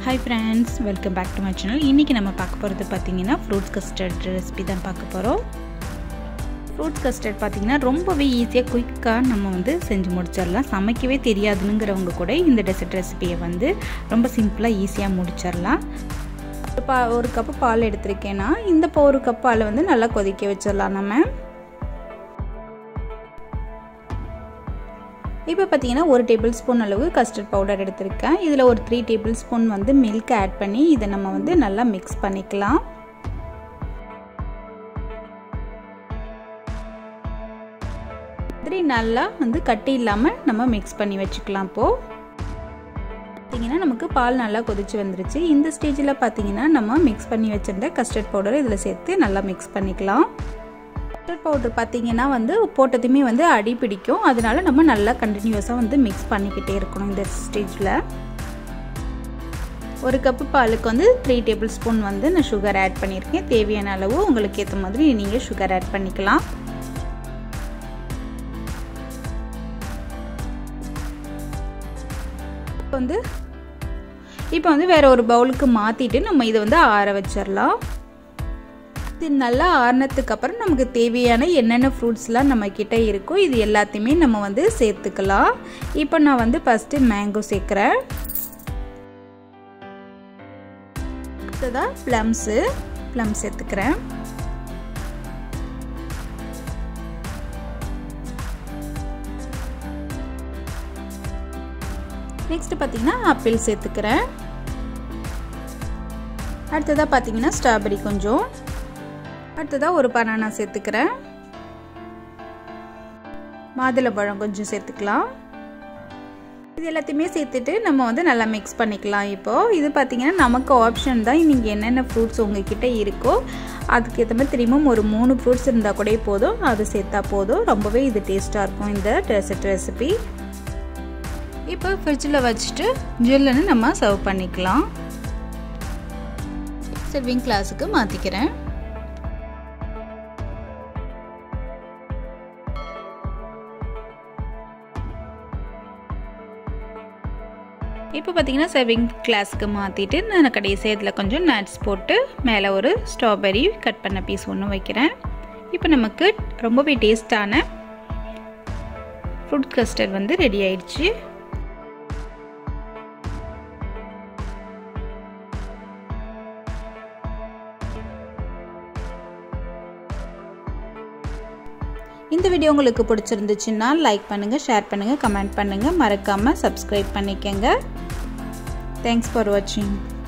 hi friends welcome back to my channel இன்றைக்கி நம்ம பார்க்க போகிறது பார்த்தீங்கன்னா ஃப்ரூட்ஸ் கஸ்டர்ட் ரெசிபி தான் பார்க்க போகிறோம் ஃப்ரூட்ஸ் கஸ்டர்ட் பார்த்திங்கன்னா ரொம்பவே ஈஸியாக குயிக்காக நம்ம வந்து செஞ்சு முடிச்சிடலாம் சமைக்கவே தெரியாதுங்கிறவங்க கூட இந்த டெசர்ட் ரெசிபியை வந்து ரொம்ப சிம்பிளாக ஈஸியாக முடிச்சிடலாம் பா ஒரு கப்பு பால் எடுத்திருக்கேன்னா இந்த ஒரு கப் பால் வந்து நல்லா கொதிக்க வச்சிடலாம் நம்ம இப்போ பார்த்தீங்கன்னா ஒரு டேபிள் ஸ்பூன் அளவு கஸ்டர்ட் பவுடர் எடுத்திருக்கேன் இதில் ஒரு த்ரீ டேபிள் ஸ்பூன் வந்து மில்க் ஆட் பண்ணி இதை நம்ம வந்து நல்லா மிக்ஸ் பண்ணிக்கலாம் மாதிரி நல்லா வந்து கட்டி இல்லாமல் நம்ம மிக்ஸ் பண்ணி வச்சுக்கலாம் இப்போது பார்த்தீங்கன்னா நமக்கு பால் நல்லா கொதிச்சு வந்துருச்சு இந்த ஸ்டேஜில் பார்த்தீங்கன்னா நம்ம மிக்ஸ் பண்ணி வச்சுருந்த கஸ்டர்ட் பவுடர் இதில் சேர்த்து நல்லா மிக்ஸ் பண்ணிக்கலாம் கஸ்டர்ட் பவுடர் பார்த்தீங்கன்னா வந்து போட்டதுமே வந்து அடி பிடிக்கும் அதனால நம்ம நல்லா கண்டினியூஸாக வந்து மிக்ஸ் பண்ணிக்கிட்டே இருக்கணும் இந்த ஸ்டேஜில் ஒரு கப்பு பாலுக்கு வந்து த்ரீ டேபிள் ஸ்பூன் வந்து நான் சுகர் ஆட் பண்ணியிருக்கேன் தேவையான அளவு உங்களுக்கு ஏற்ற மாதிரி நீங்கள் சுகர் ஆட் பண்ணிக்கலாம் இப்போ வந்து இப்போ வந்து வேற ஒரு பவுலுக்கு மாற்றிட்டு நம்ம இதை வந்து ஆற வச்சிடலாம் இது நல்லா ஆறினதுக்கு அப்புறம் நமக்கு தேவையான என்னென்ன ஃப்ரூட்ஸ்லாம் நம்ம கிட்ட இருக்கோ இது எல்லாத்தையுமே நம்ம வந்து சேர்த்துக்கலாம் இப்போ நான் வந்து ஃபஸ்ட்டு மேங்கோ சேர்க்குறேன் அடுத்ததாக ப்ளம்ஸு ப்ளம் சேர்த்துக்கிறேன் நெக்ஸ்ட் பார்த்தீங்கன்னா ஆப்பிள் சேர்த்துக்கிறேன் அடுத்ததாக பார்த்தீங்கன்னா ஸ்ட்ராபெரி கொஞ்சம் அடுத்ததாக ஒரு பனானா சேர்த்துக்கிறேன் மாதுளம்பழம் கொஞ்சம் சேர்த்துக்கலாம் இது எல்லாத்தையுமே சேர்த்துட்டு நம்ம வந்து நல்லா மிக்ஸ் பண்ணிக்கலாம் இப்போது இது பார்த்திங்கன்னா நமக்கு ஆப்ஷன் தான் நீங்கள் என்னென்ன ஃப்ரூட்ஸ் உங்ககிட்ட இருக்கோ அதுக்கு ஏற்ற மாதிரி திரும்பவும் ஒரு மூணு ஃப்ரூட்ஸ் இருந்தால் கூட போதும் அது சேர்த்தா போதும் ரொம்பவே இது டேஸ்ட்டாக இருக்கும் இந்த டெசர்ட் ரெசிபி இப்போ ஃப்ரிட்ஜில் வச்சுட்டு ஜில்லுன்னு நம்ம சர்வ் பண்ணிக்கலாம் சர்விங் கிளாஸுக்கு மாற்றிக்கிறேன் இப்போ பார்த்தீங்கன்னா சர்விங் கிளாஸ்க்கு மாற்றிட்டு நான் கடைசி இதில் கொஞ்சம் நட்ஸ் போட்டு மேலே ஒரு ஸ்ட்ராபெரி கட் பண்ண பீஸ் ஒன்று வைக்கிறேன் இப்போ நமக்கு ரொம்பவே டேஸ்டான ஃப்ரூட் கஸ்டர்ட் வந்து ரெடி ஆயிடுச்சு இந்த வீடியோ உங்களுக்கு பிடிச்சிருந்துச்சுன்னா லைக் பண்ணுங்கள் ஷேர் பண்ணுங்கள் கமெண்ட் பண்ணுங்கள் மறக்காமல் சப்ஸ்கிரைப் பண்ணிக்கோங்க தேங்க்ஸ் ஃபார் வாட்சிங்